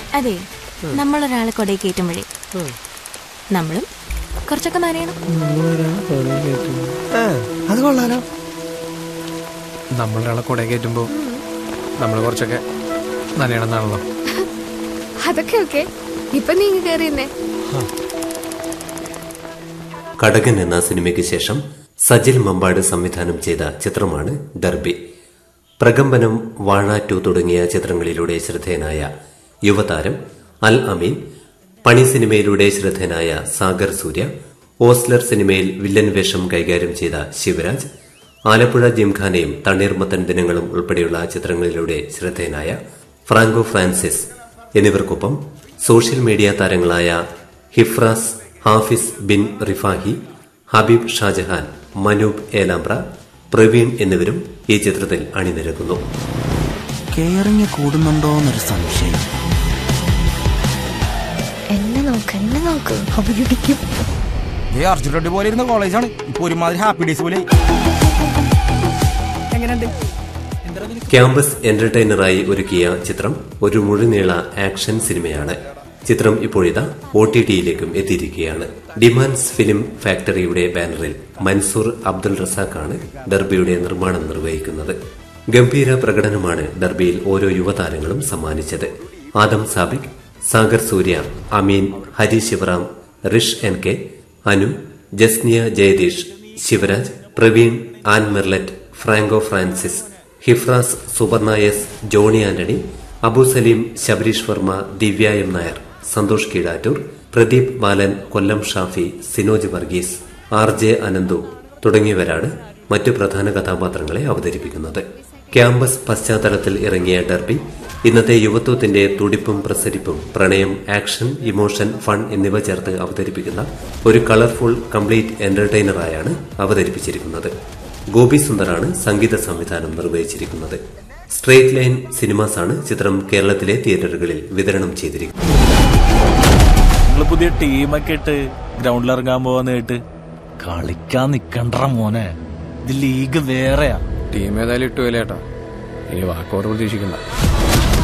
അതെ നമ്മളൊരാളെ കൊടയിൽ കയറ്റുമ്പോഴേ നമ്മളും കുറച്ചൊക്കെ നനയണം അത് കൊള്ളാലോ നമ്മളൊരാളെ കൂടെ കയറ്റുമ്പോ നമ്മൾ കുറച്ചൊക്കെ നനയണമെന്നാണല്ലോ അതൊക്കെ ഓക്കെ ഇപ്പൊ നീങ്ങി കയറിയെന്നേ കടകൻ എന്ന സിനിമയ്ക്ക് ശേഷം സജിൽ മമ്പാട് സംവിധാനം ചെയ്ത ചിത്രമാണ് ഡർബി പ്രകമ്പനം വാഴ ടു തുടങ്ങിയ ചിത്രങ്ങളിലൂടെ ശ്രദ്ധേയനായ യുവതാരം അൽ അമീൻ പണി സിനിമയിലൂടെ ശ്രദ്ധേയനായ സാഗർ സൂര്യ ഓസ്ലർ സിനിമയിൽ വില്ലൻ വേഷം കൈകാര്യം ചെയ്ത ശിവരാജ് ആലപ്പുഴ ജിംഖാനയും തണ്ണീർമത്തൻ ദിനങ്ങളും ഉൾപ്പെടെയുള്ള ചിത്രങ്ങളിലൂടെ ശ്രദ്ധേയനായ ഫ്രാങ്കോ ഫ്രാൻസിസ് എന്നിവർക്കൊപ്പം സോഷ്യൽ മീഡിയ താരങ്ങളായ ഹിഫ്രാസ് ഹാഫിസ് ബിൻ റിഫാഹി ഹബീബ് ഷാജഹാൻ മനൂബ് ഏലാമ്പ്ര പ്രവീൺ എന്നിവരും ഈ ചിത്രത്തിൽ അണിനിരക്കുന്നു കെയറിങ് കൂടുന്നുണ്ടോന്നൊരു സംശയം എന്നെ നോക്ക് എന്നെ നോക്ക് അഭിനയിക്കും ഏ അർജുൻ റെഡ്ഡി പോലെ ഇരുന്ന കോളേജാണ് ഇപ്പൊ ഒരുമാതിരി ഹാപ്പി ഡേയ്സ് പോലെ ക്യാമ്പസ് എന്റർടൈനറായി ഒരുക്കിയ ചിത്രം ഒരു മുഴുനീള ആക്ഷൻ സിനിമയാണ് ചിത്രം ഇപ്പോഴിതാ ഒ ടി ടിയിലേക്കും എത്തിയിരിക്കുകയാണ് ഡിമാൻസ് ഫിലിം ഫാക്ടറിയുടെ ബാനറിൽ മൻസൂർ അബ്ദുൾ റസാഖാണ് ഡർബിയുടെ നിർമ്മാണം നിർവഹിക്കുന്നത് ഗംഭീര പ്രകടനമാണ് ഡർബിയിൽ ഓരോ യുവതാരങ്ങളും സമ്മാനിച്ചത് Adam Sabik Sagar Surya Ameen Hari Sivaram Rish N K Anu Jasniya Jayadeesh Sivaraj Praveen Ann Merlet Franco Francis Hifras Suvarna S Johny Antony Abu Salim Sabareesh Varma Divya M Nair Santhosh Keezhattoor Pradeep Balan Kollam Shafi Sinoj Varghese R J Ananthu തുടങ്ങിയവരാണ് മറ്റു പ്രധാന കഥാപാത്രങ്ങളെ അവതരിപ്പിക്കുന്നത് ക്യാമ്പസ് പശ്ചാത്തലത്തിൽ ഇറങ്ങിയ ഡർബി ഇന്നത്തെ യുവത്വത്തിന്റെ തുടിപ്പും പ്രസരിപ്പും പ്രണയം ആക്ഷൻ ഇമോഷൻ ഫൺ എന്നിവ ചേർത്ത് അവതരിപ്പിക്കുന്ന ഒരു കളർഫുൾ കംപ്ലീറ്റ് എന്റർടൈനറായാണ് അവതരിപ്പിച്ചിരിക്കുന്നത് ഗോപി സുന്ദറാണ് സംഗീത സംവിധാനം നിർവഹിച്ചിരിക്കുന്നത് സ്ട്രേറ്റ് ലൈൻ സിനിമാസാണ് ചിത്രം കേരളത്തിലെ തിയേറ്ററുകളിൽ വിതരണം ചെയ്തിരിക്കുന്നത് നിങ്ങള് പുതിയ ടീമൊക്കെ ഇട്ട് ഗ്രൗണ്ടിൽ ഇറങ്ങാൻ പോവാന്ന് കേട്ട് കളിക്കാൻ നിക്കണ്ട മോനെ ഇത് ലീഗ് വേറെയാ ടീം ഏതായാലും ഇട്ടു ചേട്ടാ ഇനി വാക്കോട് പ്രതീക്ഷിക്കണ്ട